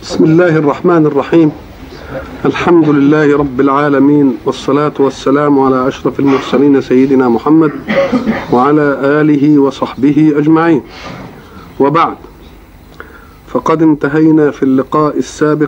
بسم الله الرحمن الرحيم الحمد لله رب العالمين والصلاة والسلام على أشرف المرسلين سيدنا محمد وعلى آله وصحبه أجمعين وبعد فقد انتهينا في اللقاء السابق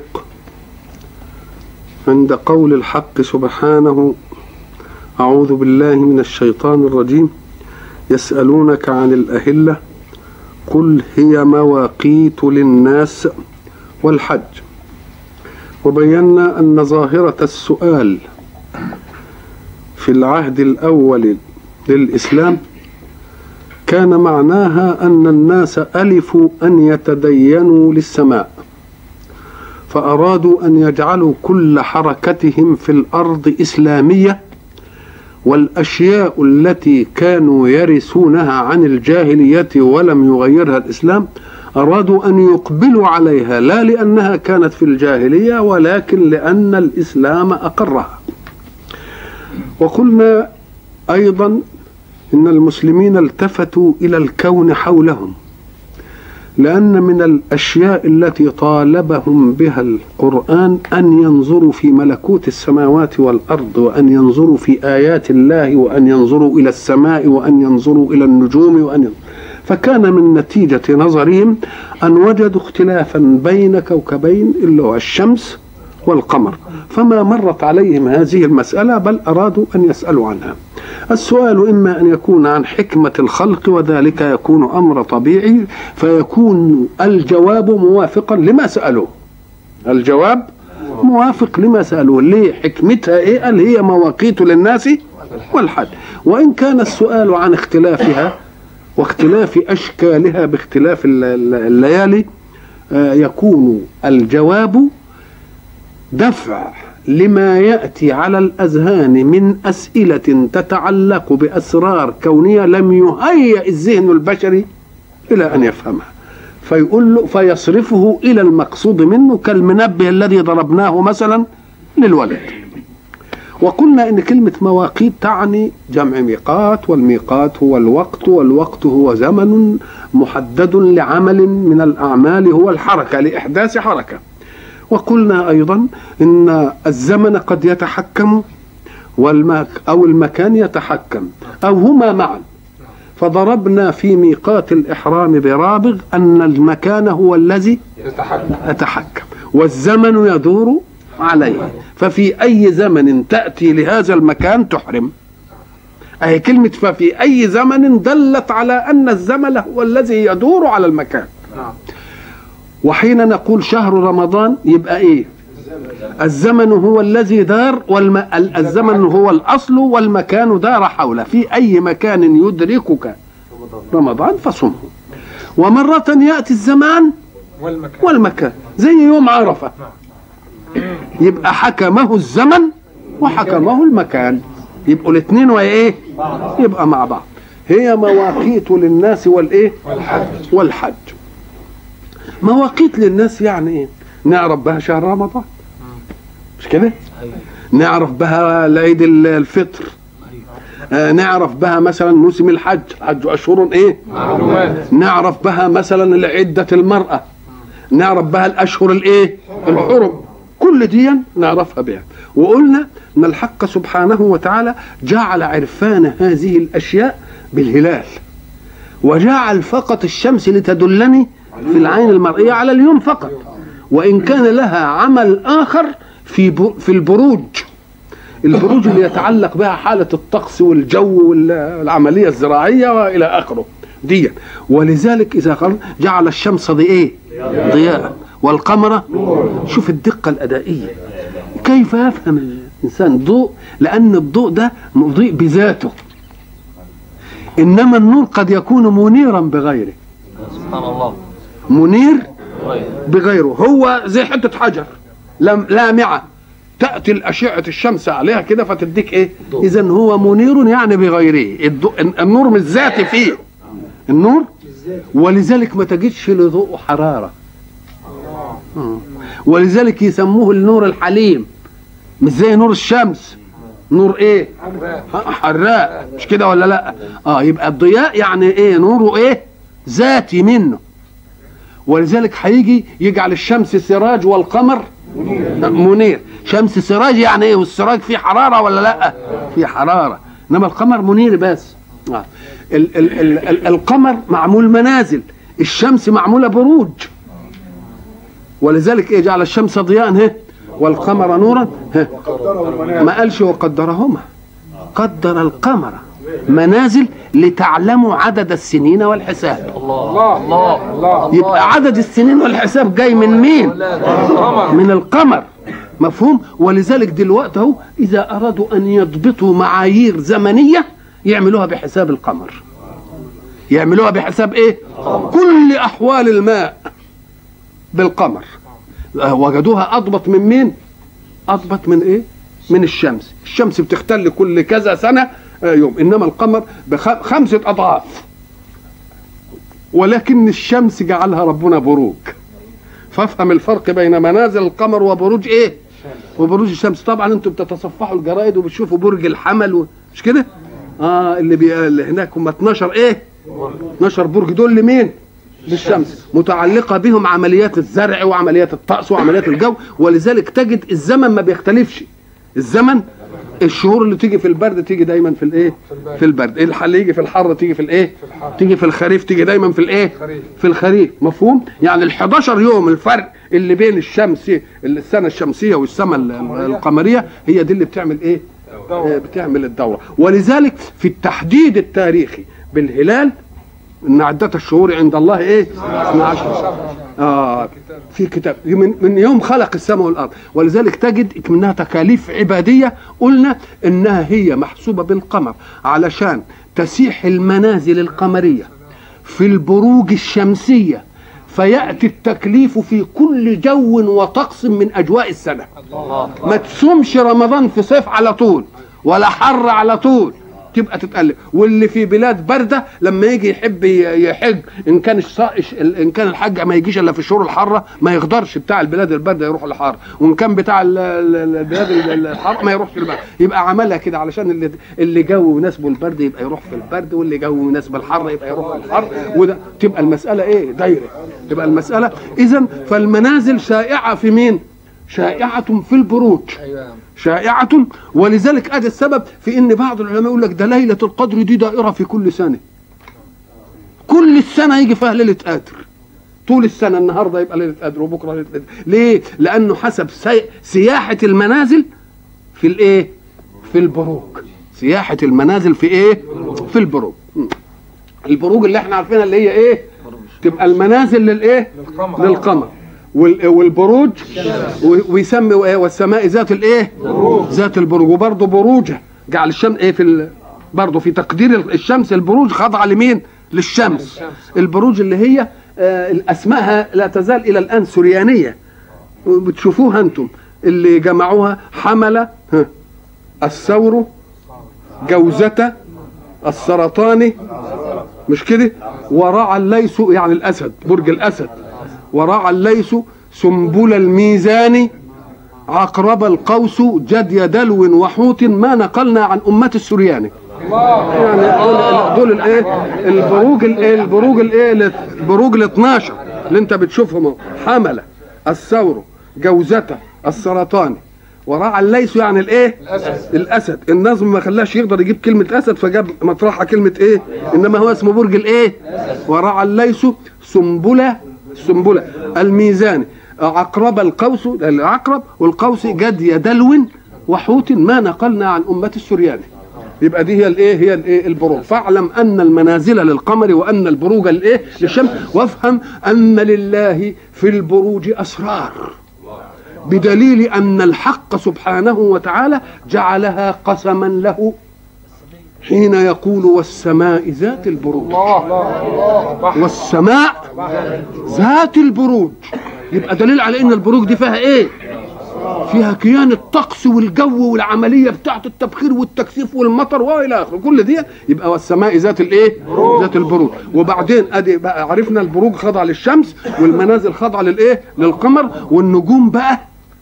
عند قول الحق سبحانه أعوذ بالله من الشيطان الرجيم يسألونك عن الأهلة قل هي مواقيت للناس والحج وبينا أن ظاهرة السؤال في العهد الأول للإسلام كان معناها أن الناس ألفوا أن يتدينوا للسماء فأرادوا أن يجعلوا كل حركتهم في الأرض إسلامية والأشياء التي كانوا يرثونها عن الجاهلية ولم يغيرها الإسلام أرادوا أن يقبلوا عليها لا لأنها كانت في الجاهلية ولكن لأن الإسلام أقرها وقلنا أيضا إن المسلمين التفتوا إلى الكون حولهم لأن من الأشياء التي طالبهم بها القرآن أن ينظروا في ملكوت السماوات والأرض وأن ينظروا في آيات الله وأن ينظروا إلى السماء وأن ينظروا إلى النجوم وأن ينظروا فكان من نتيجة نظرهم أن وجدوا اختلافا بين كوكبين اللي هو الشمس والقمر فما مرت عليهم هذه المسألة بل أرادوا أن يسألوا عنها السؤال إما أن يكون عن حكمة الخلق وذلك يكون أمر طبيعي فيكون الجواب موافقا لما سألوه الجواب موافق لما سألوه ليه حكمتها إيه قال هي مواقيت للناس والحج وإن كان السؤال عن اختلافها واختلاف أشكالها باختلاف الليالي يكون الجواب دفع لما ياتي على الاذهان من اسئله تتعلق باسرار كونيه لم يهيئ الذهن البشري الى ان يفهمها فيقول له فيصرفه الى المقصود منه كالمنبه الذي ضربناه مثلا للولد وقلنا ان كلمه مواقيت تعني جمع ميقات والميقات هو الوقت والوقت هو زمن محدد لعمل من الاعمال هو الحركه لاحداث حركه وقلنا ايضا ان الزمن قد يتحكم والمك او المكان يتحكم او هما معا فضربنا في ميقات الاحرام برابغ ان المكان هو الذي يتحكم والزمن يدور عليه ففي اي زمن تاتي لهذا المكان تحرم اي كلمه ففي اي زمن دلت على ان الزمن هو الذي يدور على المكان وحين نقول شهر رمضان يبقى ايه الزمن هو الذي دار والم... الزمن هو الاصل والمكان دار حوله في اي مكان يدركك رمضان فصمه ومرة يأتي الزمان والمكان, والمكان زي يوم عرفة يبقى حكمه الزمن وحكمه المكان يبقوا الاثنين وايه يبقى مع بعض هي مواقيت للناس والايه والحج والحج مواقيت للناس يعني ايه نعرف بها شهر رمضان مش كده نعرف بها العيد الفطر آه نعرف بها مثلا موسم الحج حج اشهر ايه معلومات نعرف بها مثلا عده المراه نعرف بها الاشهر الايه الحرم كل دي نعرفها بها وقلنا ان الحق سبحانه وتعالى جعل عرفان هذه الاشياء بالهلال وجعل فقط الشمس لتدلني في العين المرئية على اليوم فقط وإن كان لها عمل آخر في في البروج البروج اللي يتعلق بها حالة الطقس والجو والعملية الزراعية وإلى آخره دي ولذلك إذا قال جعل الشمس ضياء ضياء والقمر شوف الدقة الأدائية كيف يفهم الإنسان ضوء لأن الضوء ده مضيء بذاته إنما النور قد يكون منيرا بغيره سبحان الله منير بغيره هو زي حته حجر لم لامعه تاتي الاشعه الشمس عليها كده فتديك ايه اذا هو منير يعني بغيره النور مش ذاتي فيه النور ولذلك ما تجدش لضوء حراره ولذلك يسموه النور الحليم مش زي نور الشمس نور ايه حراق مش كده ولا لا اه يبقى الضياء يعني ايه نوره ايه ذاتي منه ولذلك هيجي يجعل الشمس سراج والقمر منير شمس سراج يعني ايه والسراج فيه حراره ولا لا فيه حراره انما القمر منير بس آه. ال ال ال ال القمر معمول منازل الشمس معموله بروج ولذلك ايه جعل الشمس ضياء هه والقمر نورا هه ما قالش وقدرهما قدر القمر منازل لتعلموا عدد السنين والحساب الله الله الله يبقى عدد السنين والحساب جاي من مين من القمر مفهوم ولذلك دلوقتي اهو اذا ارادوا ان يضبطوا معايير زمنيه يعملوها بحساب القمر يعملوها بحساب ايه كل احوال الماء بالقمر آه، وجدوها اضبط من مين اضبط من ايه من الشمس الشمس بتختل كل كذا سنه آه، يوم انما القمر بخمسه اضعاف ولكن الشمس جعلها ربنا بروج فافهم الفرق بين منازل القمر وبروج ايه وبروج الشمس طبعا انتم بتتصفحوا الجرايد وبتشوفوا برج الحمل و... مش كده اه اللي, بي... اللي هناك هم 12 ايه 12 برج دول لمين للشمس متعلقة بهم عمليات الزرع وعمليات الطقس وعمليات الجو ولذلك تجد الزمن ما بيختلفش الزمن الشهور اللي تيجي في البرد تيجي دايما في الايه في البرد اللي يجي في الحر تيجي في الايه تيجي في الخريف تيجي دايما في الايه في الخريف مفهوم يعني ال11 يوم الفرق اللي بين الشمس السنه الشمسيه والسنه القمريه هي دي اللي بتعمل ايه آه، بتعمل الدوره ولذلك في التحديد التاريخي بالهلال ان عدة الشهور عند الله ايه 12 اه في كتاب من, من يوم خلق السماء والارض ولذلك تجد منها تكاليف عباديه قلنا انها هي محسوبه بالقمر علشان تسيح المنازل القمريه في البروج الشمسيه فياتي التكليف في كل جو وطقس من اجواء السنه ما تصومش رمضان في صيف على طول ولا حر على طول تبقى تتقلب واللي في بلاد بارده لما يجي يحب يحج ان كان الصائش ان كان الحج ما يجيش الا في الشهور الحاره ما يقدرش بتاع البلاد البارده يروح الحار وان كان بتاع البلاد الحاره ما يروحش البرد يبقى عملها كده علشان اللي اللي جو يناسبه البرد يبقى يروح في البرد واللي جو يناسبه الحر يبقى يروح في الحر وده تبقى المساله ايه دايره تبقى المساله اذا فالمنازل شائعه في مين شائعه في البروج شائعة ولذلك ادي السبب في ان بعض العلماء يقول لك ده ليلة القدر دي دائرة في كل سنة كل السنة يجي فيها ليلة قدر طول السنة النهارده يبقى ليلة قدر وبكرة ليلة قدر ليه؟ لأنه حسب سي... سياحة المنازل في الإيه؟ في البروج سياحة المنازل في إيه؟ في البروج البروج اللي احنا عارفينها اللي هي إيه؟ تبقى المنازل للإيه؟ للقمر, للقمر. والبروج ويسمي والسماء ذات الايه ذات البروج وبرضه بروجه جعل الشمس ايه في برضه في تقدير الشمس البروج خاضعه لمين للشمس البروج اللي هي آه اسمائها لا تزال الى الان سريانيه بتشوفوها انتم اللي جمعوها حمله الثور جوزة السرطاني مش كده ورعى الليث يعني الاسد برج الاسد ورعى الليث سنبل الميزان عقرب القوس جدي دلو وحوت ما نقلنا عن أمة السرياني يعني دول الايه البروج الايه البروج الايه البروج ال 12 اللي انت بتشوفهم حمله الثور جوزته السرطاني ورعى الليث يعني الايه الاسد الاسد النظم ما خلاش يقدر يجيب كلمه اسد فجاب مطرحها كلمه ايه انما هو اسمه برج الايه ورعى الليث سنبله السنبلة الميزان عقرب القوس العقرب والقوس جدي دلو وحوت ما نقلنا عن أمة السريان يبقى دي هي الايه هي الايه البروج فاعلم ان المنازل للقمر وان البروج الايه للشمس وافهم ان لله في البروج اسرار بدليل ان الحق سبحانه وتعالى جعلها قسما له حين يقول والسماء ذات البروج والسماء ذات البروج يبقى دليل على ان البروج دي فيها ايه فيها كيان الطقس والجو والعمليه بتاعه التبخير والتكثيف والمطر والى اخره كل دي يبقى والسماء ذات الايه ذات البروج وبعدين ادي بقى عرفنا البروج خاضعه للشمس والمنازل خاضعه للايه للقمر والنجوم بقى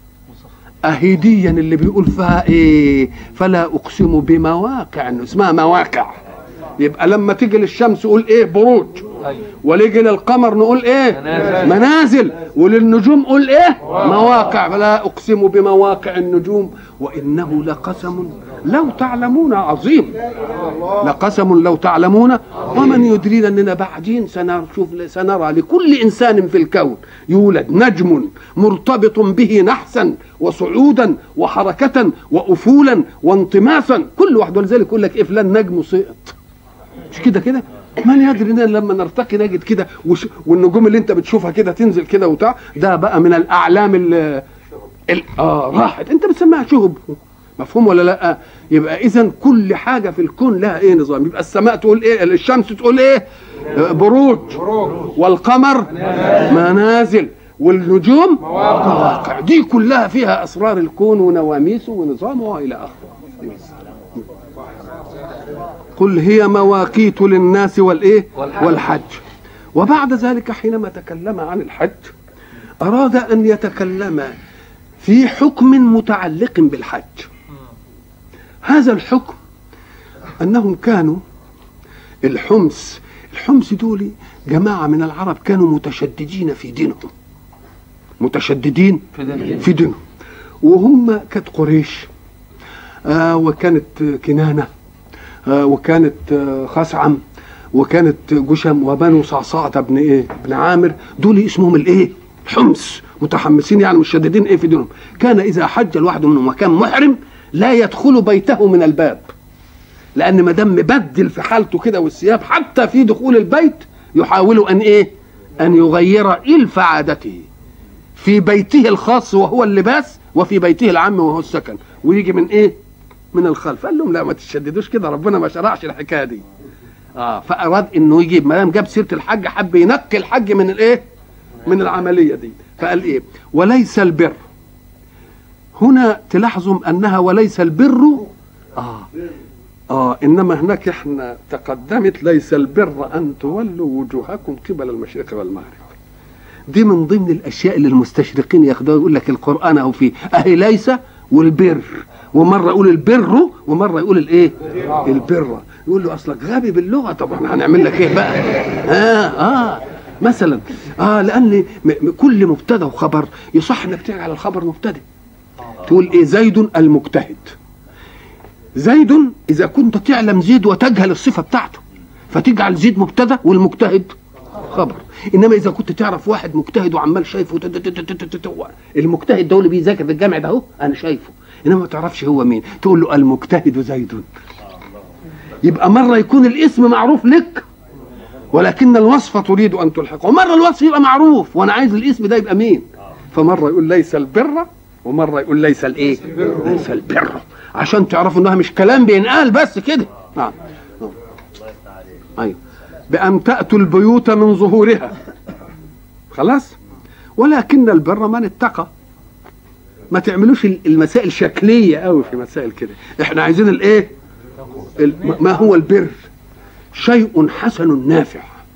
أهيديا اللي بيقول فيها إيه فلا أقسم بمواقع اسمها مواقع يبقى لما تيجي للشمس يقول إيه بروج وليجي للقمر نقول ايه منازل. منازل وللنجوم نقول ايه مواقع فلا اقسم بمواقع النجوم وانه لقسم لو تعلمون عظيم لقسم لو تعلمون ومن يدرينا اننا بعدين سنشوف سنرى لكل انسان في الكون يولد نجم مرتبط به نحسا وصعودا وحركة وأفولا وانطماسا كل واحد ولذلك يقول لك إيه فلان نجم سقط مش كده كده من يدري إن لما نرتقي نجد كده وش والنجوم اللي انت بتشوفها كده تنزل كده وبتاع ده بقى من الاعلام ال ال- اه راحت انت بتسميها شهب مفهوم ولا لا يبقى اذا كل حاجه في الكون لها ايه نظام يبقى السماء تقول ايه الشمس تقول ايه آه، بروج والقمر منازل والنجوم مواقع دي كلها فيها اسرار الكون ونواميسه ونظامه والى اخره قل هي مواقيت للناس والايه والحج. والحج وبعد ذلك حينما تكلم عن الحج اراد ان يتكلم في حكم متعلق بالحج هذا الحكم انهم كانوا الحمص الحمص دول جماعه من العرب كانوا متشددين في دينهم متشددين في دينهم. في دينهم وهم كانت قريش آه وكانت كنانه آه وكانت آه خثعم وكانت جشم وبنو صعصعة بن ايه بن عامر دول اسمهم الايه حمص متحمسين يعني مشددين ايه في دينهم كان اذا حج الواحد منهم وكان محرم لا يدخل بيته من الباب لان ما دام مبدل في حالته كده والثياب حتى في دخول البيت يحاول ان ايه ان يغير الف عادته في بيته الخاص وهو اللباس وفي بيته العام وهو السكن ويجي من ايه من الخلف قال لهم لا ما تشددوش كده ربنا ما شرعش الحكايه دي اه فاراد انه يجيب ما دام جاب سيره الحج حب ينقي الحج من الايه من العمليه دي فقال ايه وليس البر هنا تلاحظوا انها وليس البر اه اه انما هناك احنا تقدمت ليس البر ان تولوا وجوهكم قبل المشرق والمغرب دي من ضمن الاشياء اللي المستشرقين ياخدوها يقول لك القران اهو فيه اهي ليس والبر ومره يقول البر ومره يقول الايه البر يقول له اصلك غبي باللغه طبعا هنعمل لك ايه بقى اه اه مثلا اه لان م- م- كل مبتدا وخبر يصح انك تجعل الخبر مبتدا تقول ايه زيد المجتهد زيد اذا كنت تعلم زيد وتجهل الصفه بتاعته فتجعل زيد مبتدا والمجتهد خبر انما اذا كنت تعرف واحد مجتهد وعمال شايفه تت- تت- تت- تت- تت- المجتهد ده اللي بيذاكر في الجامع ده اهو انا شايفه انما ما تعرفش هو مين تقول له المجتهد زيد يبقى مره يكون الاسم معروف لك ولكن الوصف تريد ان تلحقه ومره الوصف يبقى معروف وانا عايز الاسم ده يبقى مين فمره يقول ليس البر ومره يقول ليس الايه ليس البر عشان تعرفوا انها مش كلام بينقال بس كده نعم ايوه بان تاتوا البيوت من ظهورها خلاص ولكن البر من اتقى ما تعملوش المسائل شكليه قوي في مسائل كده احنا عايزين الايه ال- ما هو البر شيء حسن نافع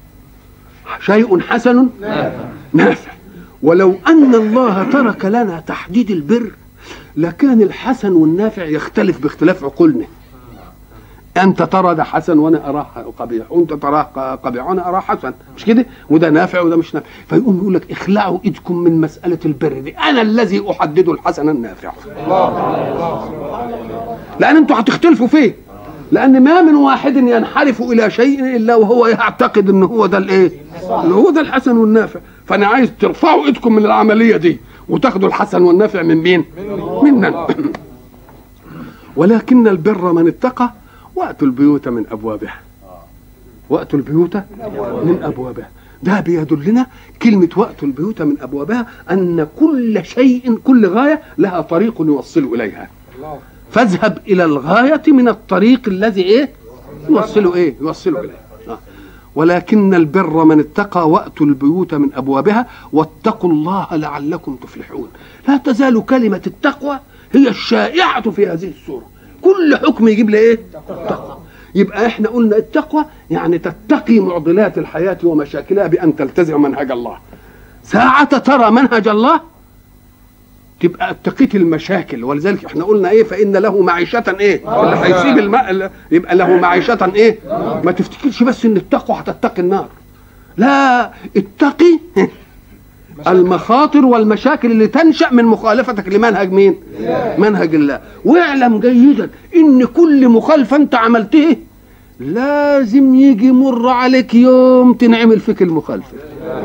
شيء حسن نافع ولو ان الله ترك لنا تحديد البر لكان الحسن والنافع يختلف باختلاف عقولنا انت ترى ده حسن وانا اراه قبيح وانت تراه ق- قبيح وانا اراه حسن مش كده وده نافع وده مش نافع فيقوم يقول لك اخلعوا ايدكم من مساله البر دي انا الذي احدد الحسن النافع لان انتوا هتختلفوا فيه لان ما من واحد ينحرف الى شيء الا وهو يعتقد ان هو ده الايه اللي هو ده الحسن والنافع فانا عايز ترفعوا ايدكم من العمليه دي وتاخدوا الحسن والنافع من مين مننا ولكن البر من اتقى واتوا البيوت من ابوابها واتوا البيوت من ابوابها ده بيدلنا كلمة وقت البيوت من أبوابها أن كل شيء كل غاية لها طريق يوصل إليها فاذهب إلى الغاية من الطريق الذي إيه يوصله إيه يوصله إليه آه. ولكن البر من اتقى واتوا البيوت من ابوابها واتقوا الله لعلكم تفلحون لا تزال كلمه التقوى هي الشائعه في هذه السوره كل حكم يجيب لي ايه تقوى يبقى احنا قلنا التقوى يعني تتقي معضلات الحياه ومشاكلها بان تلتزم منهج الله ساعة ترى منهج الله تبقى اتقيت المشاكل ولذلك احنا قلنا ايه فان له معيشه ايه اللي هيسيب الماء يبقى له معيشه ايه ما تفتكرش بس ان التقوى هتتقي النار لا اتقي المخاطر والمشاكل اللي تنشا من مخالفتك لمنهج مين منهج الله واعلم جيدا ان كل مخالفه انت عملته لازم يجي مر عليك يوم تنعمل فيك المخالفه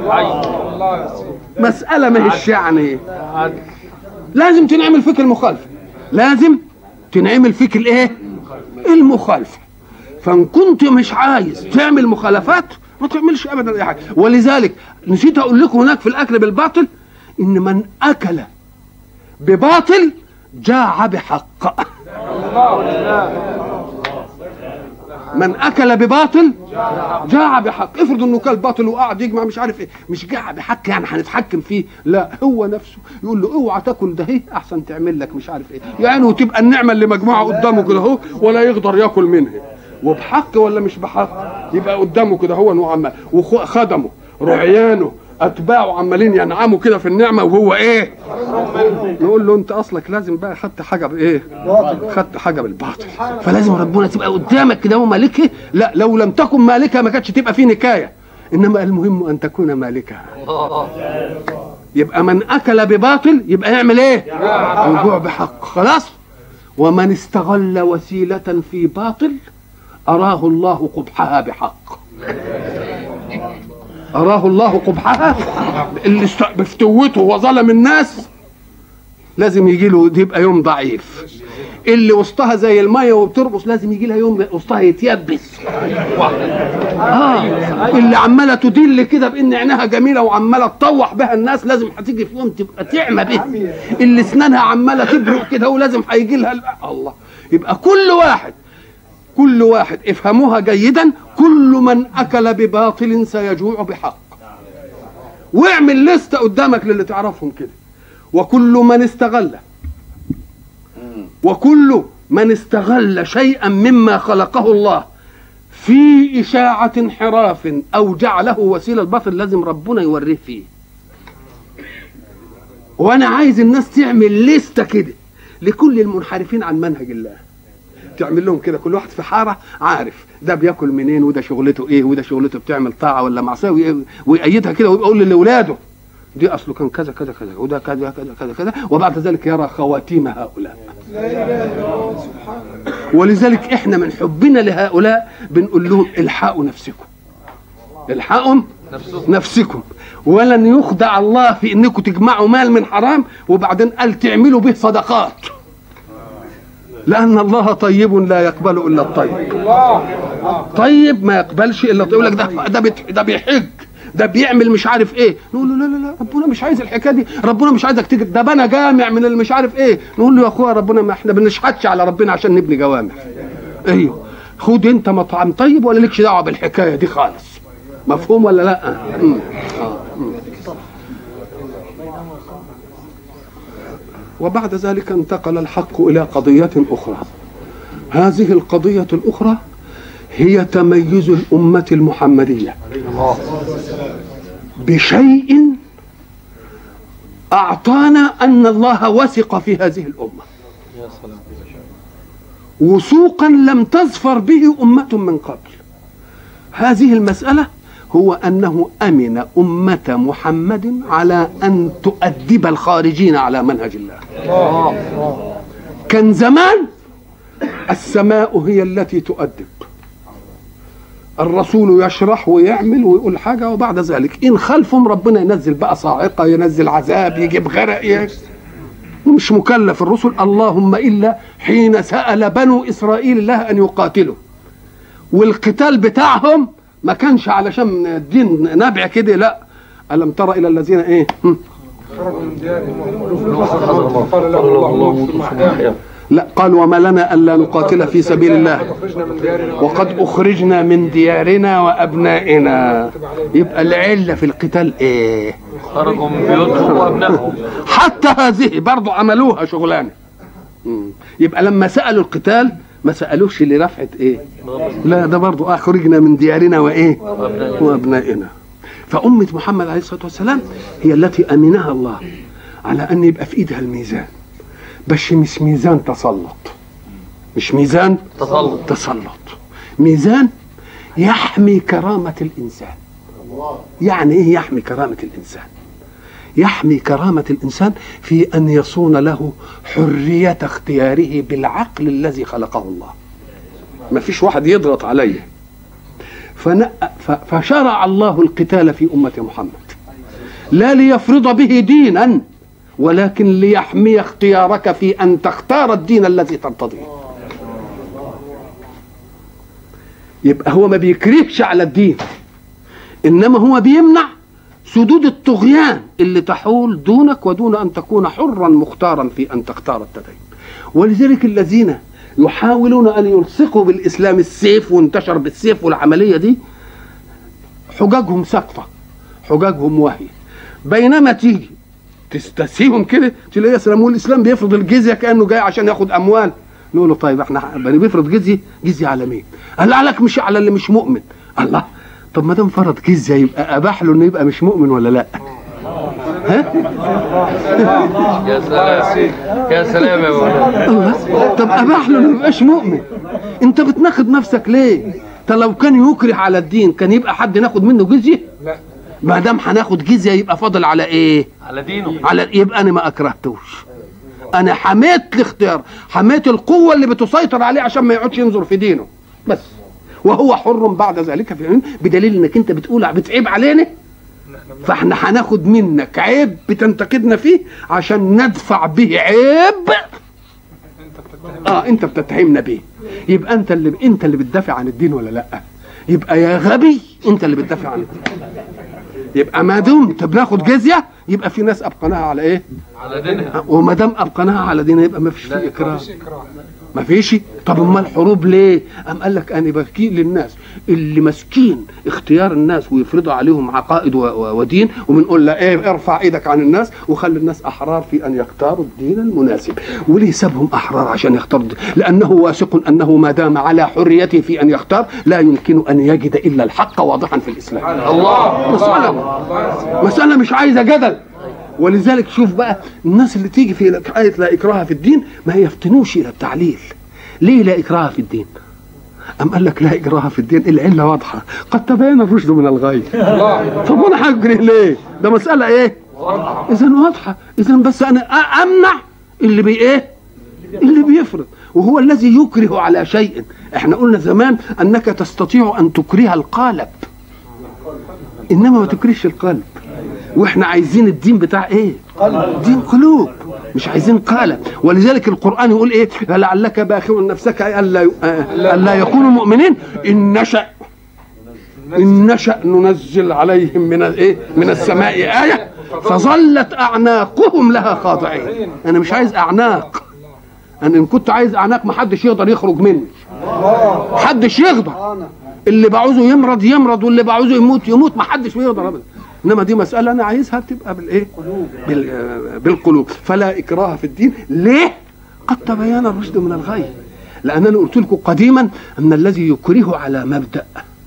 مساله ما هيش يعني لازم تنعمل فيك المخالفه لازم تنعمل فيك الايه المخالفه فان كنت مش عايز تعمل مخالفات ما تعملش ابدا اي حاجه ولذلك نسيت اقول لكم هناك في الاكل بالباطل ان من اكل بباطل جاع بحق من اكل بباطل جاع بحق افرض انه كل باطل وقعد يجمع مش عارف ايه مش جاع بحق يعني هنتحكم فيه لا هو نفسه يقول له اوعى تاكل ده ايه احسن تعمل لك مش عارف ايه يعني وتبقى النعمه اللي مجموعه قدامه كده اهو ولا يقدر ياكل منها وبحق ولا مش بحق يبقى قدامه كده هو وعمال وخدمه رعيانه اتباعه عمالين ينعموا كده في النعمه وهو ايه نقول له انت اصلك لازم بقى خدت حاجه بايه خدت حاجه بالباطل فلازم ربنا تبقى قدامك كده ومالكه لا لو لم تكن مالكه ما كانتش تبقى في نكايه انما المهم ان تكون مالكها يبقى من اكل بباطل يبقى يعمل ايه الجوع بحق خلاص ومن استغل وسيله في باطل أراه الله قبحها بحق أراه الله قبحها اللي بفتوته وظلم الناس لازم يجي له يبقى يوم ضعيف اللي وسطها زي الميه وبترقص لازم يجي لها يوم وسطها يتيبس اه اللي عماله تدل كده بان عينها جميله وعماله تطوح بها الناس لازم هتيجي في يوم تبقى تعمى بها اللي اسنانها عماله تبرق كده ولازم هيجي لها الله يبقى كل واحد كل واحد افهموها جيدا كل من اكل بباطل سيجوع بحق واعمل لستة قدامك للي تعرفهم كده وكل من استغل وكل من استغل شيئا مما خلقه الله في إشاعة انحراف أو جعله وسيلة باطل لازم ربنا يوريه فيه وأنا عايز الناس تعمل لستة كده لكل المنحرفين عن منهج الله تعمل لهم كده كل واحد في حاره عارف ده بياكل منين وده شغلته ايه وده شغلته بتعمل طاعه ولا معصيه ويأيدها كده ويقول لاولاده دي اصله كان كذا كذا كذا وده كذا كذا كذا كذا وبعد ذلك يرى خواتيم هؤلاء ولذلك احنا من حبنا لهؤلاء بنقول لهم الحقوا نفسكم الحقوا نفسكم ولن يخدع الله في انكم تجمعوا مال من حرام وبعدين قال تعملوا به صدقات لأن الله طيب لا يقبل إلا الطيب طيب ما يقبلش إلا الطيب يقول لك ده ده بت- ده بيحج ده بيعمل مش عارف ايه نقول له لا لا لا ربنا مش عايز الحكايه دي ربنا مش عايزك تيجي ده بنى جامع من اللي مش عارف ايه نقول له يا اخويا ربنا ما احنا بنشحتش على ربنا عشان نبني جوامع ايوه خد انت مطعم طيب ولا لكش دعوه بالحكايه دي خالص مفهوم ولا لا مم. آه. مم. وبعد ذلك انتقل الحق الى قضيه اخرى هذه القضيه الاخرى هي تميز الامه المحمديه بشيء اعطانا ان الله وثق في هذه الامه وثوقا لم تظفر به امه من قبل هذه المساله هو انه امن امه محمد على ان تؤدب الخارجين على منهج الله كان زمان السماء هي التي تؤدب الرسول يشرح ويعمل ويقول حاجه وبعد ذلك ان خلفهم ربنا ينزل بقى صاعقه ينزل عذاب يجيب غرق يجيب مش مكلف الرسل اللهم الا حين سال بنو اسرائيل الله ان يقاتلوا والقتال بتاعهم ما كانش علشان الدين نابع كده لا الم تر الى الذين ايه هم. قال له الله موت المحيا لا قال وما لنا الا نقاتل في سبيل الله أخرجنا من ديارنا وقد اخرجنا من ديارنا وابنائنا يبقى العله في القتال ايه خرجوا من بيوتهم وابنائهم حتى هذه برضو عملوها شغلانه مم. يبقى لما سالوا القتال ما سالوش لرفعه ايه لا ده برضو اخرجنا من ديارنا وايه وابنائنا فأمة محمد عليه الصلاة والسلام هي التي أمنها الله على أن يبقى في إيدها الميزان بس مش ميزان تسلط مش ميزان تسلط تسلط ميزان يحمي كرامة الإنسان يعني ايه يحمي كرامة الانسان يحمي كرامة الانسان في ان يصون له حرية اختياره بالعقل الذي خلقه الله ما فيش واحد يضغط عليه فن- ف- فشرع الله القتال في أمة محمد لا ليفرض به دينا ولكن ليحمي اختيارك في أن تختار الدين الذي ترتضيه يبقى هو ما بيكرهش على الدين إنما هو بيمنع سدود الطغيان اللي تحول دونك ودون أن تكون حرا مختارا في أن تختار التدين ولذلك الذين يحاولون أن يلصقوا بالإسلام السيف وانتشر بالسيف والعملية دي حججهم سقطة حججهم وهي بينما تيجي تستسيهم كده تلاقي يسلموا الإسلام بيفرض الجزية كأنه جاي عشان ياخد أموال نقول له طيب احنا بيفرض جزية جزية على مين؟ قال عليك مش على اللي مش مؤمن الله طب ما دام فرض جزية يبقى أباح له إنه يبقى مش مؤمن ولا لأ؟ ها؟ يا سلام يا سلام يا مولانا الله طب اباح له ما يبقاش مؤمن انت بتناقض نفسك ليه انت لو كان يكره على الدين كان يبقى حد ناخد منه جزيه لا ما دام هناخد جزيه يبقى فاضل على ايه على دينه على يبقى انا ما اكرهتوش انا حميت الاختيار حميت القوه اللي بتسيطر عليه عشان ما يقعدش ينظر في دينه بس وهو حر بعد ذلك في علم بدليل انك انت بتقول بتعيب علينا فاحنا هناخد منك عيب بتنتقدنا فيه عشان ندفع به عيب اه انت بتتهمنا بيه يبقى انت اللي انت اللي بتدافع عن الدين ولا لا يبقى يا غبي انت اللي بتدافع عن الدين يبقى ما دمت بناخد جزيه يبقى في ناس ابقناها على ايه على دينها وما دام ابقناها على دينها يبقى ما فيش فيه اكراه مفيش اكراه ما فيش طب امال الحروب ليه ام قال لك انا بحكي للناس اللي ماسكين اختيار الناس ويفرضوا عليهم عقائد و- و- ودين وبنقول له ايه ارفع ايدك عن الناس وخلي الناس احرار في ان يختاروا الدين المناسب وليه سابهم احرار عشان يختاروا الدين؟ لانه واثق انه ما دام على حريته في ان يختار لا يمكن ان يجد الا الحق واضحا في الاسلام الله مسألة مسألة مش عايزة جدل ولذلك شوف بقى الناس اللي تيجي في آية لا إكراه في الدين ما يفتنوش إلى التعليل ليه لا إكراه في الدين أم قال لك لا إكراه في الدين العلة واضحة قد تبين الرشد من الغي طب وأنا هجري ليه ده مسألة إيه إذا واضحة إذا بس أنا أ- أمنع اللي بي إيه اللي بيفرض وهو الذي يكره على شيء احنا قلنا زمان انك تستطيع ان تكره القالب انما ما تكرهش القلب واحنا عايزين الدين بتاع ايه دين قلوب مش عايزين قالب ولذلك القران يقول ايه لعلك باخع نفسك الا الا يكونوا مؤمنين ان نشا ان نشا ننزل عليهم من الايه من السماء ايه فظلت اعناقهم لها خاضعين انا مش عايز اعناق انا ان كنت عايز اعناق ما حدش يقدر يخرج مني محدش يقدر اللي بعوزه يمرض يمرض واللي بعوزه يموت يموت ما حدش بيقدر ابدا انما دي مساله انا عايزها تبقى بالايه بال آه، بالقلوب فلا اكراه في الدين ليه قد تبين الرشد من الغي لان انا قلت لكم قديما ان الذي يكره على مبدا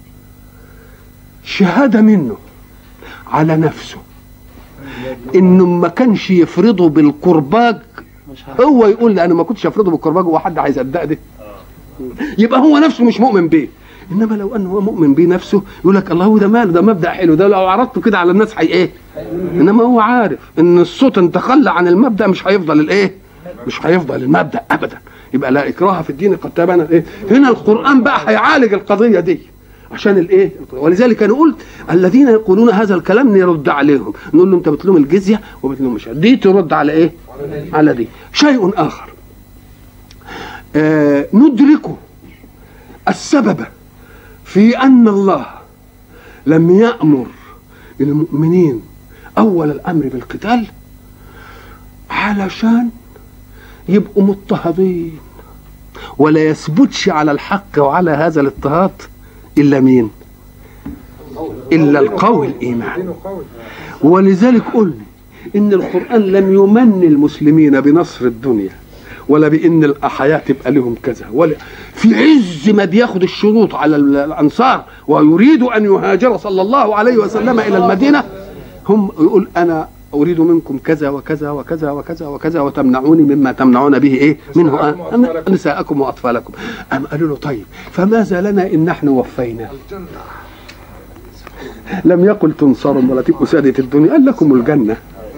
شهاده منه على نفسه انه ما كانش يفرضه بالكرباج هو يقول لي انا ما كنتش افرضه بالكرباج هو حد عايز يصدق ده يبقى هو نفسه مش مؤمن بيه انما لو انه هو مؤمن بيه نفسه يقول لك الله ده ماله ده مبدا حلو ده لو عرضته كده على الناس هي ايه انما هو عارف ان الصوت ان تخلى عن المبدا مش هيفضل الايه مش هيفضل المبدا ابدا يبقى لا اكراه في الدين قد تبين الايه هنا القران بقى هيعالج القضيه دي عشان الايه ولذلك انا قلت الذين يقولون هذا الكلام نرد عليهم نقول له انت بتلوم الجزيه وبتلوم مش دي ترد على ايه على دي شيء اخر آه ندرك السبب في ان الله لم يامر المؤمنين اول الامر بالقتال علشان يبقوا مضطهدين ولا يثبتش على الحق وعلى هذا الاضطهاد الا مين الا القوي الايمان دينه قوي ولذلك قلنا ان القران لم يمن المسلمين بنصر الدنيا ولا بان الحياه تبقى لهم كذا ولا في عز ما بياخد الشروط على ال- الانصار ويريد ان يهاجر صلى الله عليه وسلم الى المدينه هم يقول انا اريد منكم كذا وكذا وكذا وكذا وكذا وتمنعوني مما تمنعون به ايه منه نساءكم آه وأطفالكم. نساءكم واطفالكم ام قالوا له طيب فماذا لنا ان نحن وفينا لم يقل تنصروا ولا تبقوا سادة الدنيا قال لكم الجنة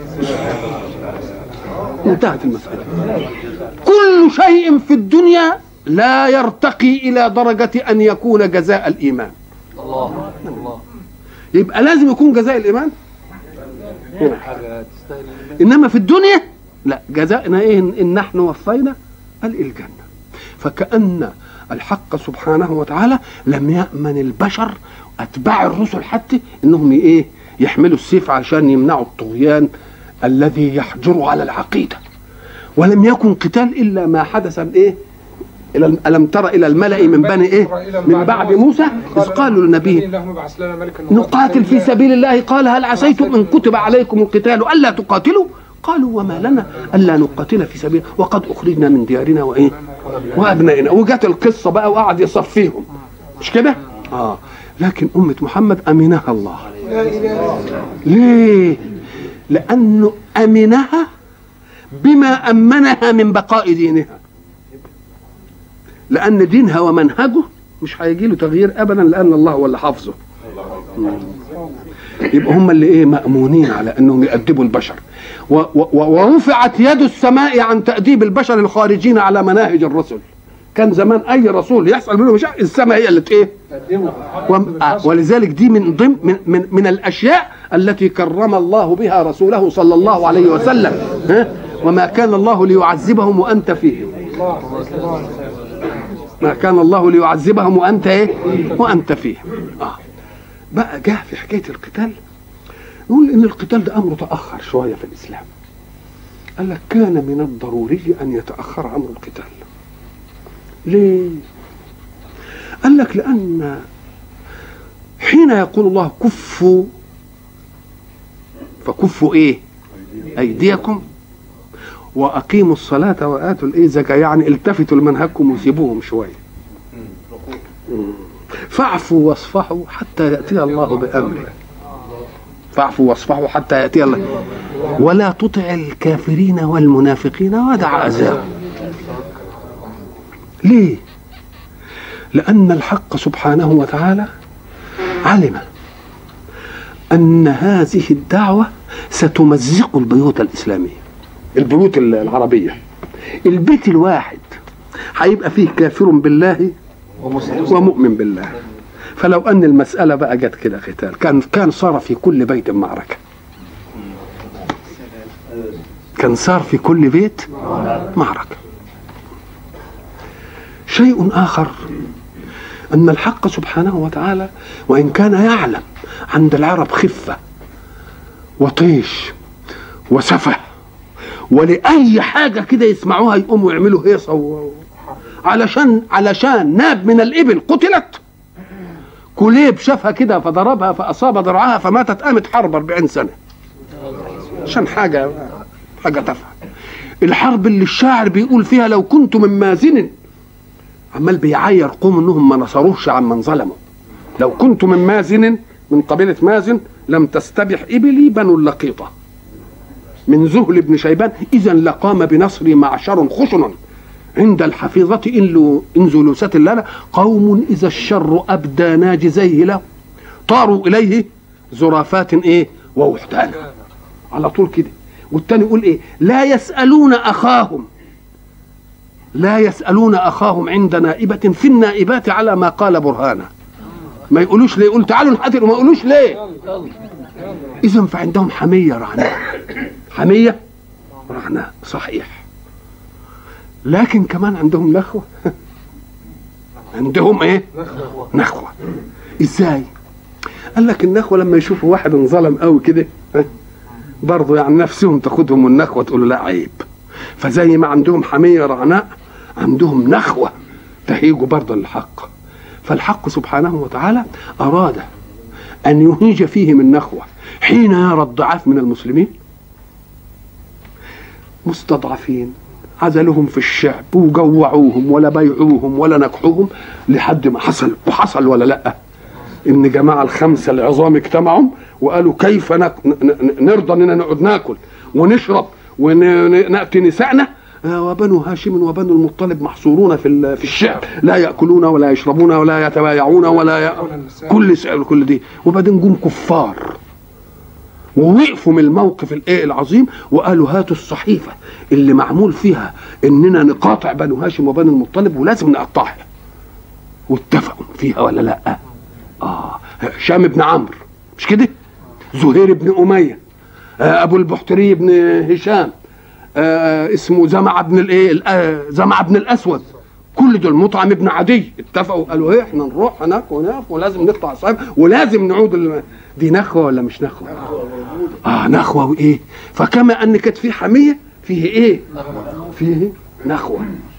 انتهت المسألة كل شيء في الدنيا لا يرتقي إلى درجة أن يكون جزاء الإيمان الله الله يبقى لازم يكون جزاء الإيمان هنا. حاجة تستاهل انما في الدنيا لا جزاءنا ايه ان إن نحن وفينا قال الجنه فكان الحق سبحانه وتعالى لم يامن البشر اتباع الرسل حتى انهم ايه يحملوا السيف عشان يمنعوا الطغيان الذي يحجر على العقيده ولم يكن قتال الا ما حدث بايه إلى الم تر الى الملا من بني ايه من بعد موسى اذ قالوا لنبيه اللهم ابعث لنا ملكا نقاتل في سبيل الله قال هل عسيتم ان كتب عليكم القتال الا تقاتلوا قالوا وما لنا الا نقاتل في سبيل وقد اخرجنا من ديارنا وايه وابنائنا وجت القصه بقى وقعد يصفيهم مش كده اه لكن امه محمد امنها الله ليه لانه امنها بما امنها من بقاء دينها لان دينها ومنهجه مش هيجي له تغيير ابدا لان الله هو اللي حافظه يبقى هم اللي ايه مامونين على انهم يأدبوا البشر و- و- ورفعت يد السماء عن تأديب البشر الخارجين على مناهج الرسل كان زمان اي رسول يحصل منه مشاكل السماء هي اللي ت- ايه وم- آه، ولذلك دي من ضمن من, من, من الاشياء التي كرم الله بها رسوله صلى الله عليه وسلم ها؟ وما كان الله ليعذبهم وانت فيهم ما كان الله ليعذبهم وانت ايه وانت فيهم اه بقى جاء في حكايه القتال نقول ان القتال ده امر تاخر شويه في الاسلام قال لك كان من الضروري ان يتاخر امر القتال ليه قال لك لان حين يقول الله كفوا فكفوا ايه ايديكم واقيموا الصلاه واتوا الايه زكاه يعني التفتوا لمنهجكم وسيبوهم شويه فاعفوا واصفحوا حتى ياتي الله بامره فاعفوا واصفحوا حتى ياتي الله ولا تطع الكافرين والمنافقين ودع اذاهم ليه لان الحق سبحانه وتعالى علم ان هذه الدعوه ستمزق البيوت الاسلاميه البيوت العربيه البيت الواحد هيبقى فيه كافر بالله ومؤمن بالله فلو ان المساله بقى جت كده قتال كان كان صار في كل بيت معركه كان صار في كل بيت معركه شيء اخر ان الحق سبحانه وتعالى وان كان يعلم عند العرب خفه وطيش وسفه ولاي حاجه كده يسمعوها يقوموا يعملوا هيصه و... علشان علشان ناب من الابل قتلت كليب شافها كده فضربها فاصاب ذراعها فماتت قامت حرب 40 سنه عشان حاجه حاجه تافهه الحرب اللي الشاعر بيقول فيها لو كنت من مازن عمال بيعير قوم انهم ما نصروش عمن ظلموا لو كنت من مازن من قبيله مازن لم تستبح ابلي بنو اللقيطه من ذهل بن شيبان اذا لقام بنصري معشر خشن عند الحفيظة إن, لو إن زلوسة اللالة قوم إذا الشر أبدى ناجزيه له طاروا إليه زرافات إيه ووحدانا على طول كده والتاني يقول إيه لا يسألون أخاهم لا يسألون أخاهم عند نائبة في النائبات على ما قال برهانا ما يقولوش ليه يقول تعالوا نقاتل وما يقولوش ليه إذا فعندهم حمية رعناء حمية رعناء صحيح لكن كمان عندهم نخوة عندهم ايه نخوة ازاي قال لك النخوة لما يشوفوا واحد انظلم قوي كده ها؟ برضه يعني نفسهم تاخدهم النخوة تقول له لا عيب فزي ما عندهم حمية رعناء عندهم نخوة تهيجوا برضه للحق فالحق سبحانه وتعالى أراد أن يهيج فيهم النخوة حين يرى الضعاف من المسلمين مستضعفين عزلوهم في الشعب وجوعوهم ولا بيعوهم ولا نكحوهم لحد ما حصل وحصل ولا لا ان جماعه الخمسه العظام اجتمعوا وقالوا كيف نك- ن- ن- نرضى اننا نقعد ناكل ونشرب وناتي نسائنا آه، وبنو هاشم وبنو المطلب محصورون في ال- في الشعب لا ياكلون ولا يشربون ولا يتبايعون ولا ي... كل س- كل دي وبعدين جم كفار ووقفوا من الموقف الايه العظيم وقالوا هاتوا الصحيفه اللي معمول فيها اننا نقاطع بنو هاشم وبنو المطلب ولازم نقطعها واتفقوا فيها ولا لا اه هشام بن عمرو مش كده زهير بن اميه آه ابو البحتري بن هشام آه اسمه زمع بن الايه ال- آه، زمع بن الاسود كل دول مطعم ابن عدي اتفقوا قالوا ايه احنا نروح هناك ونقف ولازم نقطع الصحيفه ولازم نعود الم... دي نخوه ولا مش نخوه؟ اه نخوه وايه؟ فكما ان كانت في حميه فيه ايه؟ فيه نخوه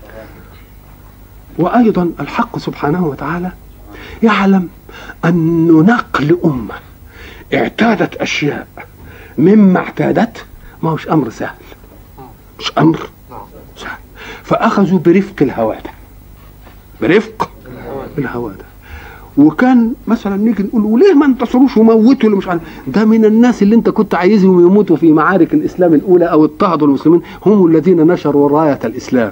وايضا الحق سبحانه وتعالى يعلم ان نقل امه اعتادت اشياء مما اعتادت ما هوش امر سهل مش امر سهل فاخذوا برفق الهواده برفق الهواده وكان مثلا نيجي نقول وليه ما انتصروش وموتوا اللي مش عارف ده من الناس اللي انت كنت عايزهم يموتوا في معارك الاسلام الاولى او اضطهدوا المسلمين هم الذين نشروا رايه الاسلام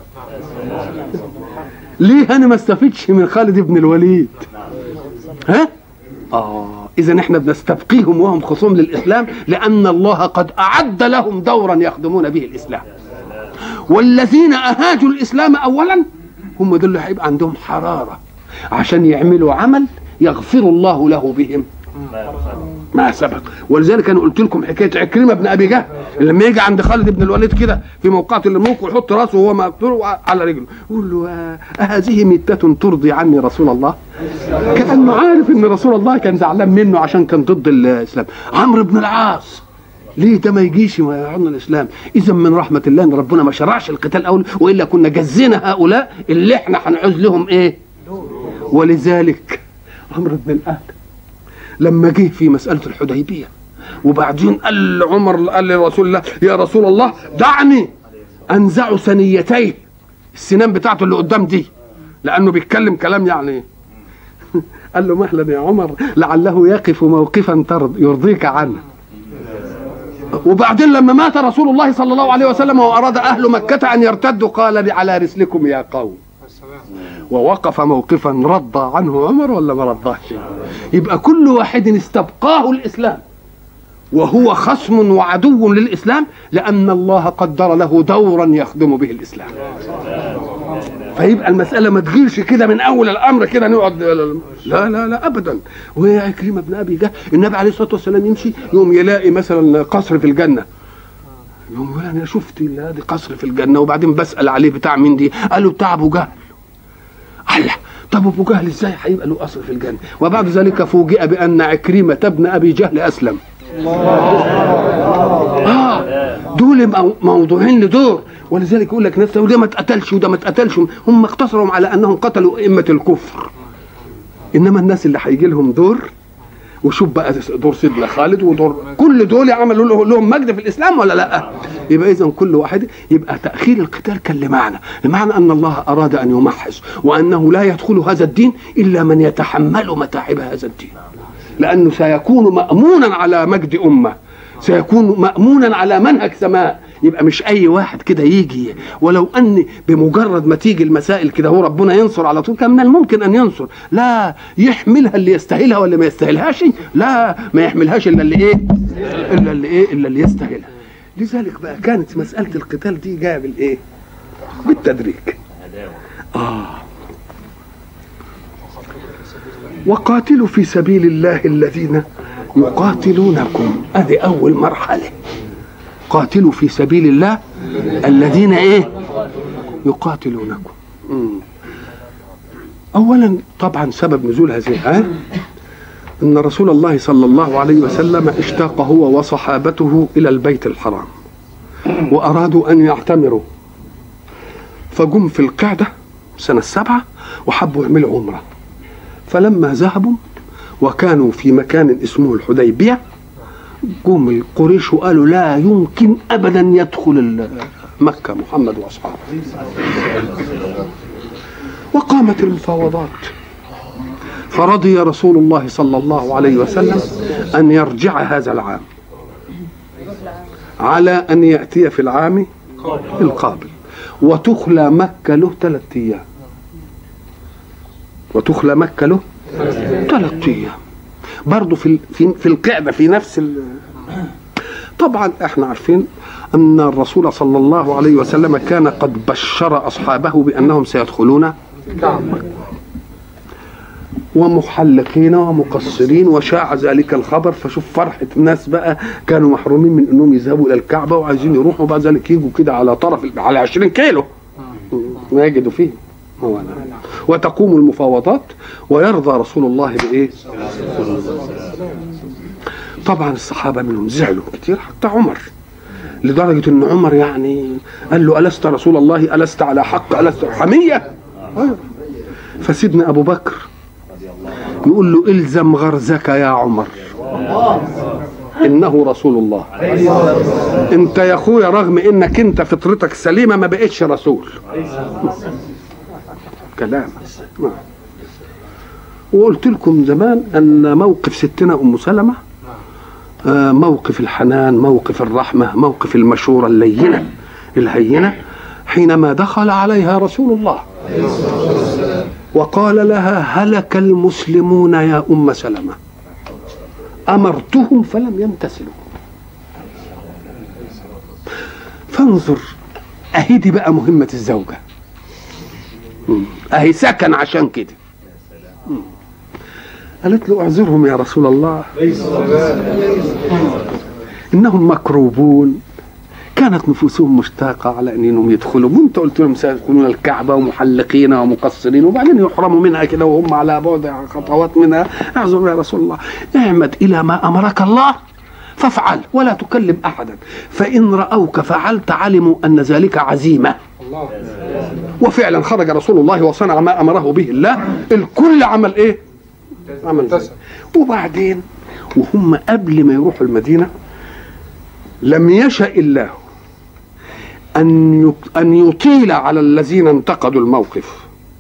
ليه انا ما استفدش من خالد بن الوليد ها اه اذا احنا بنستبقيهم وهم خصوم للاسلام لان الله قد اعد لهم دورا يخدمون به الاسلام والذين اهاجوا الاسلام اولا هم دول اللي هيبقى عندهم حراره عشان يعملوا عمل يغفر الله له بهم ما سبق ولذلك انا قلت لكم حكايه عكرمه بن ابي جهل اللي لما يجي عند خالد بن الوليد كده في موقعة الملوك ويحط راسه وهو مقتول على رجله يقول له آه، أهذه ميتة ترضي عني رسول الله كأنه عارف ان رسول الله كان زعلان منه عشان كان ضد الاسلام عمرو بن العاص ليه ده ما يجيش ما يعرضنا الاسلام اذا من رحمه الله ان ربنا ما شرعش القتال اول والا كنا جزينا هؤلاء اللي احنا هنعوز لهم ايه ولذلك عمرو بن الاهل لما جه في مساله الحديبيه وبعدين قال عمر قال لرسول الله يا رسول الله دعني انزع ثنيتيه السنان بتاعته اللي قدام دي لانه بيتكلم كلام يعني قال له مهلا يا عمر لعله يقف موقفا ترض يرضيك عنه وبعدين لما مات رسول الله صلى الله عليه وسلم واراد اهل مكه ان يرتدوا قال على رسلكم يا قوم ووقف موقفا رضى عنه عمر ولا ما رضاش يبقى كل واحد استبقاه الاسلام وهو خصم وعدو للاسلام لان الله قدر له دورا يخدم به الاسلام فيبقى المساله ما تجيش كده من اول الامر كده نقعد لا لا لا ابدا وهي عكرمه بن ابي جهل النبي عليه الصلاه والسلام يمشي يوم يلاقي مثلا قصر في الجنه يوم يقول انا شفت هذه قصر في الجنه وبعدين بسال عليه بتاع مين دي قالوا بتاع ابو جهل الله طب ابو جهل ازاي هيبقى له قصر في الجنه وبعد ذلك فوجئ بان عكرمه ابن ابي جهل اسلم اه دول مو- موضوعين لدور ولذلك يقول لك ناس وده ما اتقتلش وده ما اتقتلش هم اقتصروا على انهم قتلوا ائمه الكفر انما الناس اللي هيجي لهم دور وشوف بقى دور سيدنا خالد ودور كل دول عملوا له- لهم مجد في الاسلام ولا لا؟ يبقى اذا كل واحد يبقى تاخير القتال كان لمعنى، لمعنى ان الله اراد ان يمحص وانه لا يدخل هذا الدين الا من يتحمل متاعب هذا الدين. لانه سيكون مامونا على مجد امه سيكون مامونا على منهج سماء يبقى مش اي واحد كده يجي ولو ان بمجرد ما تيجي المسائل كده هو ربنا ينصر على طول كان من الممكن ان ينصر لا يحملها اللي يستاهلها ولا ما يستاهلهاش لا ما يحملهاش الا اللي ايه الا اللي ايه الا اللي يستاهلها لذلك بقى كانت مساله القتال دي جايه بالايه بالتدريج اه وقاتلوا في سبيل الله الذين يقاتلونكم هذه اول مرحله قاتلوا في سبيل الله الذين ايه يقاتلونكم مم. اولا طبعا سبب نزول هذه الايه ان رسول الله صلى الله عليه وسلم اشتاق هو وصحابته الى البيت الحرام وارادوا ان يعتمروا فجم في القعده سنه السبعه وحبوا يعملوا عمره فلما ذهبوا وكانوا في مكان اسمه الحديبيه جم القريش وقالوا لا يمكن ابدا يدخل ال- مكه محمد واصحابه وقامت المفاوضات فرضي رسول الله صلى الله عليه وسلم ان يرجع هذا العام على ان ياتي في العام القابل وتخلى مكة له ثلاث أيام وتخلى مكة له ثلاث أيام برضه في في في القعدة في نفس ال... طبعا احنا عارفين أن الرسول صلى الله عليه وسلم كان قد بشر أصحابه بأنهم سيدخلون ومحلقين ومقصرين وشاع ذلك الخبر فشوف فرحة الناس بقى كانوا محرومين من انهم يذهبوا الى الكعبة وعايزين يروحوا بعد ذلك يجوا كده على طرف على 20 كيلو ما يجدوا فيه هو أنا. وتقوم المفاوضات ويرضى رسول الله بايه طبعا الصحابة منهم زعلوا كتير حتى عمر لدرجة ان عمر يعني قال له ألست رسول الله ألست على حق ألست حمية أيوة. فسيدنا أبو بكر يقول له الزم غرزك يا عمر انه رسول الله انت يا اخويا رغم انك انت فطرتك سليمه ما بقتش رسول كلام وقلت لكم زمان ان موقف ستنا ام سلمه آه، موقف الحنان موقف الرحمه موقف المشوره اللينه الهينه حينما دخل عليها رسول الله وقال لها هلك المسلمون يا ام سلمه امرتهم فلم يمتثلوا فانظر اهي دي بقى مهمه الزوجه مم. اهي سكن عشان كده مم. قالت له اعذرهم يا رسول الله انهم مكروبون كانت نفوسهم مشتاقة على أنهم يدخلوا وأنت قلت لهم سيدخلون الكعبة ومحلقين ومقصرين وبعدين يحرموا منها كده وهم على بعد خطوات منها اعذر يا رسول الله اعمد إلى ما أمرك الله فافعل ولا تكلم أحدا فإن رأوك فعلت علموا أن ذلك عزيمة الله وفعلا خرج رسول الله وصنع ما أمره به الله الكل عمل إيه عمل ذلك. وبعدين وهم قبل ما يروحوا المدينة لم يشأ الله أن يك- أن يطيل على الذين انتقدوا الموقف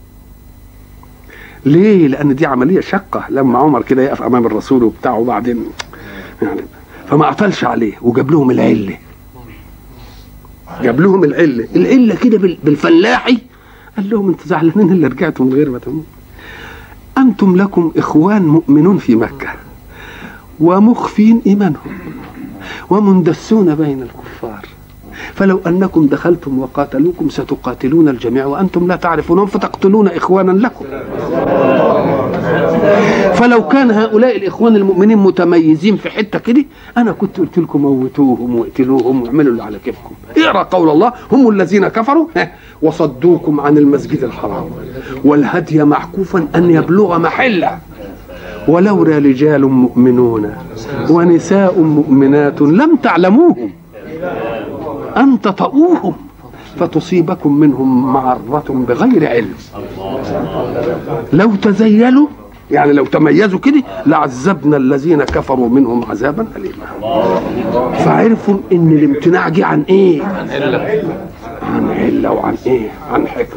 ليه؟ لأن دي عملية شقة لما عمر كده يقف أمام الرسول وبتاع وبعدين يعني فما أطلش عليه وجاب لهم العلة جاب لهم العلة العلة كده بال- بالفلاحي قال لهم انتوا زعلانين اللي رجعتوا من غير ما تموت أنتم لكم إخوان مؤمنون في مكة ومخفين إيمانهم ومندسون بين الكفار فلو أنكم دخلتم وقاتلوكم ستقاتلون الجميع وأنتم لا تعرفونهم فتقتلون إخوانا لكم فلو كان هؤلاء الإخوان المؤمنين متميزين في حتة كده أنا كنت قلت لكم موتوهم واقتلوهم واعملوا اللي على كيفكم اقرأ قول الله هم الذين كفروا ها، وصدوكم عن المسجد الحرام والهدي معكوفا أن يبلغ محله ولولا رجال مؤمنون ونساء مؤمنات لم تعلموهم أن تطؤوهم فتصيبكم منهم معرة بغير علم لو تزيلوا يعني لو تميزوا كده لعذبنا الذين كفروا منهم عذابا أليما فعرفوا ان الامتناع جه عن ايه عن علة وعن ايه عن حكمة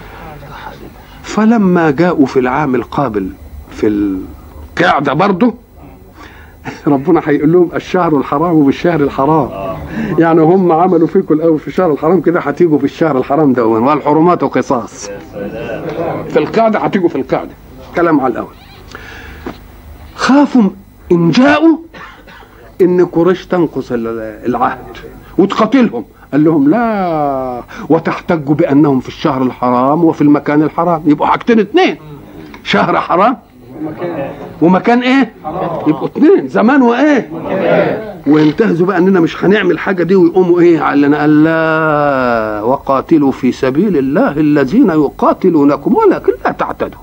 فلما جاءوا في العام القابل في القعدة برضه ربنا هيقول لهم الشهر الحرام بالشهر الحرام يعني هم عملوا فيكم الاول في الشهر الحرام كده هتيجوا في الشهر الحرام ده والحرمات قصاص في القعده هتيجوا في القعده كلام على الاول خافوا ان جاءوا ان قريش تنقص ال- العهد وتقاتلهم قال لهم لا وتحتجوا بانهم في الشهر الحرام وفي المكان الحرام يبقوا حاجتين اتنين شهر حرام ومكان ايه يبقوا اتنين زمان وايه وينتهزوا بقى اننا مش هنعمل حاجه دي ويقوموا ايه علنا قال لا وقاتلوا في سبيل الله الذين يقاتلونكم ولكن لا تعتدوا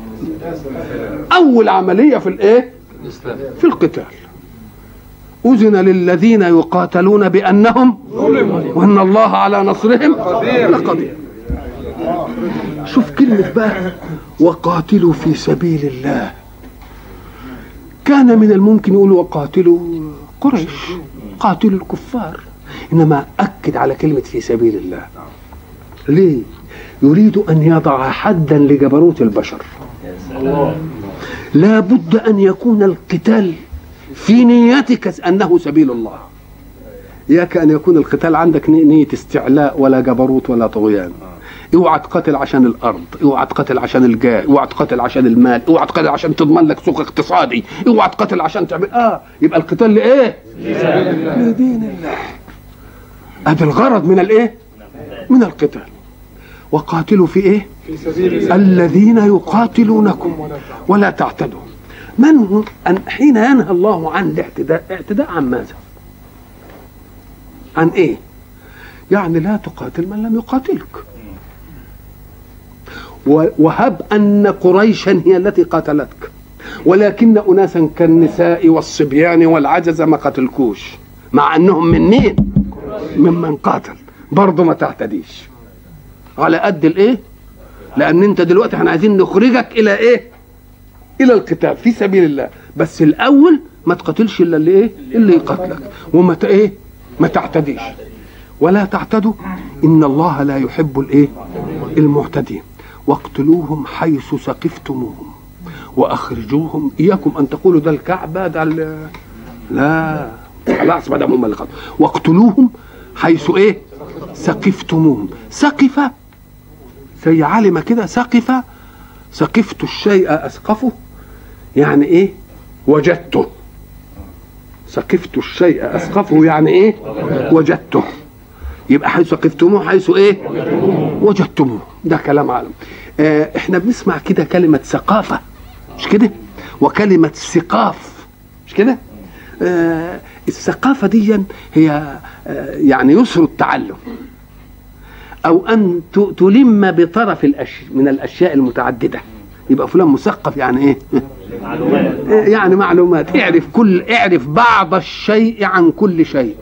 اول عمليه في الايه الإسلام في القتال أذن للذين يقاتلون بأنهم وأن الله على نصرهم لقدير شوف كلمة بقى وقاتلوا في سبيل الله كان من الممكن يقول وقاتلوا قريش قاتلوا الكفار إنما أكد على كلمة في سبيل الله ليه؟ يريد أن يضع حدا لجبروت البشر لا بد أن يكون القتال في نيتك أنه سبيل الله اياك ان يكون القتال عندك ني- نيه استعلاء ولا جبروت ولا طغيان اوعى تقاتل عشان الارض اوعى تقاتل عشان الجاه اوعى تقاتل عشان المال اوعى تقاتل عشان تضمن لك سوق اقتصادي اوعى تقاتل عشان تعمل اه يبقى القتال لايه لدين الله ادي الغرض من الايه من القتال وقاتلوا في ايه في سبيل الله الذين يقاتلونكم ولا تعتدوا من هم أن حين ينهى الله عن الاعتداء اعتداء عن ماذا عن ايه يعني لا تقاتل من لم يقاتلك و- وهب ان قريشا هي التي قاتلتك ولكن اناسا كالنساء والصبيان والعجز ما قتلكوش مع انهم من مين ممن قاتل برضه ما تعتديش على قد الايه لان انت دلوقتي احنا عايزين نخرجك الى ايه الى القتال في سبيل الله بس الاول ما تقاتلش الا اللي ايه اللي يقاتلك وما ت- ايه ما تعتديش ولا تعتدوا ان الله لا يحب الايه المعتدين واقتلوهم حيث سقفتموهم واخرجوهم اياكم ان تقولوا ده الكعبه ده ال- لا خلاص ما دام هم اللي قتلوا واقتلوهم حيث ايه سقفتموهم سقف زي علم كده سقف سقفت الشيء اسقفه يعني ايه وجدته سقفت الشيء اسقفه يعني ايه وجدته يبقى حيث سقفتموه حيث ايه وجدتموه ده كلام عالم آه احنا بنسمع كده كلمة ثقافة مش كده وكلمة ثقاف مش كده آه الثقافة دي هي آه يعني يسر التعلم او ان ت- تلم بطرف الأشياء من الاشياء المتعدده يبقى فلان مثقف يعني ايه إيه يعني معلومات اعرف كل اعرف بعض الشيء عن كل شيء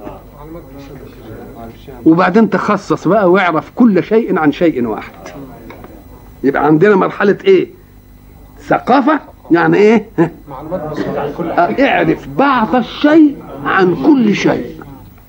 وبعدين تخصص بقى واعرف كل شيء عن شيء واحد يبقى عندنا مرحله ايه ثقافه يعني ايه معلومات بسيطة عن كل آه، اعرف بعض الشيء عن كل شيء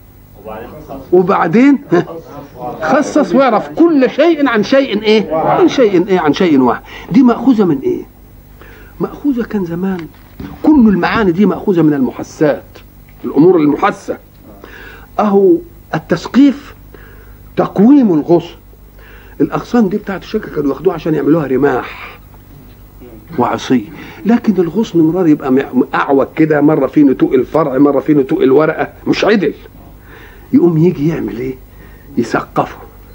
وبعدين ها، خصص واعرف كل شيء عن شيء ايه عن شيء ايه عن شيء واحد دي ماخوذه من ايه ماخوذه كان زمان كل المعاني دي ماخوذه من المحسات الامور المحسه اهو التسقيف تقويم الغصن الاغصان دي بتاعت الشركه كانوا ياخدوها عشان يعملوها رماح وعصي لكن الغصن مرار يبقى م- اعوج كده مره فيه نتوء الفرع مره فيه نتوء الورقه مش عدل يقوم يجي يعمل ايه يسقفه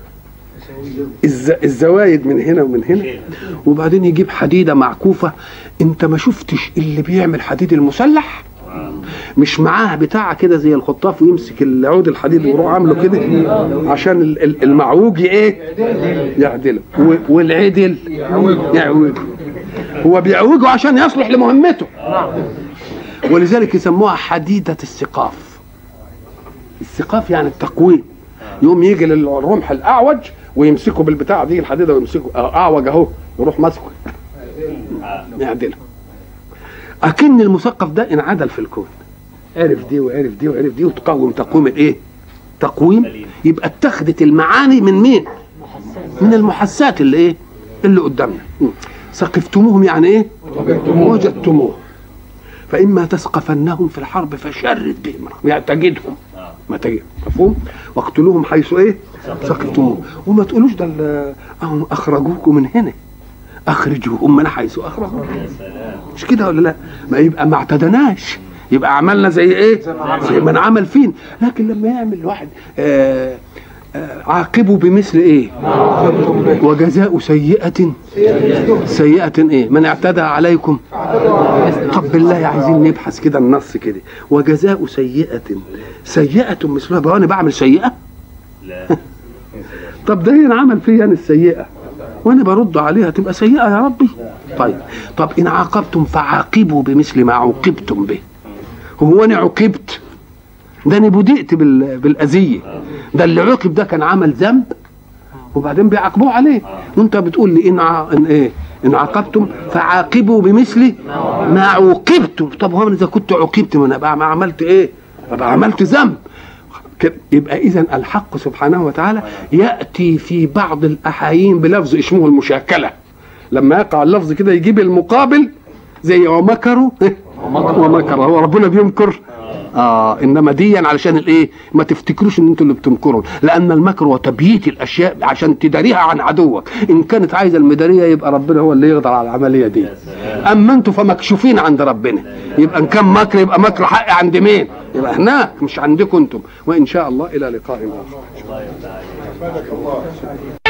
الز... الزوايد من هنا ومن هنا وبعدين يجيب حديده معكوفه انت ما شفتش اللي بيعمل حديد المسلح مش معاه بتاع كده زي الخطاف ويمسك العود الحديد ويروح عامله كده عشان ال- ال- المعوج ايه يعدله و- والعدل يعوجه هو بيعوجه عشان يصلح لمهمته ولذلك يسموها حديدة السقاف السقاف يعني التقويم يقوم يجي للرمح الأعوج ويمسكه بالبتاع دي الحديدة ويمسكه آه، أعوج أهو يروح ماسكه يعدله أكن المثقف ده انعدل في الكون عرف دي وعرف دي وعرف دي وتقوم تقويم الايه؟ تقويم يبقى اتخذت المعاني من مين؟ من المحسات اللي ايه؟ اللي قدامنا م. سقفتموهم يعني ايه؟ وجدتموه فإما تثقفنهم في الحرب فشرد بهم يعني تجدهم ما تجد مفهوم؟ واقتلوهم حيث ايه؟ سقفتموه وما تقولوش ده ال- أهم أخرجوكم من هنا أخرجوهم من حيث أخرجوكم مش كده ولا لا؟ ما يبقى ما اعتدناش يبقى عملنا زي ايه؟ زي ما انعمل فين لكن لما يعمل واحد آه آه عاقبوا بمثل ايه؟ وجزاء سيئة سيئة ايه؟ من اعتدى عليكم طب بالله عايزين نبحث كده النص كده وجزاء سيئة سيئة مثلها بقى انا بعمل سيئة؟ طب ده هي انعمل فيا انا السيئة وانا برد عليها تبقى سيئة يا ربي طيب طب ان عاقبتم فعاقبوا بمثل ما عوقبتم به هو انا عوقبت ده انا بدأت بال... بالاذيه ده اللي عوقب ده كان عمل ذنب وبعدين بيعاقبوه عليه وانت بتقول لي ان ع... ان ايه ان عاقبتم فعاقبوا بمثل ما عوقبتم طب هو أنا اذا كنت عوقبت ما انا بقى ما عملت ايه ابقى عملت ذنب كده. يبقى اذا الحق سبحانه وتعالى ياتي في بعض الاحايين بلفظ اسمه المشاكله لما يقع اللفظ كده يجيب المقابل زي ومكروا ومكر هو ربنا بيمكر اه انما دي علشان الايه ما تفتكروش ان انتوا اللي بتمكروا لان المكر هو تبييت الاشياء عشان تداريها عن عدوك ان كانت عايزه المداريه يبقى ربنا هو اللي يقدر على العمليه دي اما انتوا فمكشوفين عند ربنا يبقى ان كان مكر يبقى مكر حق عند مين يبقى هناك مش عندكم انتم وان شاء الله الى لقاء اخر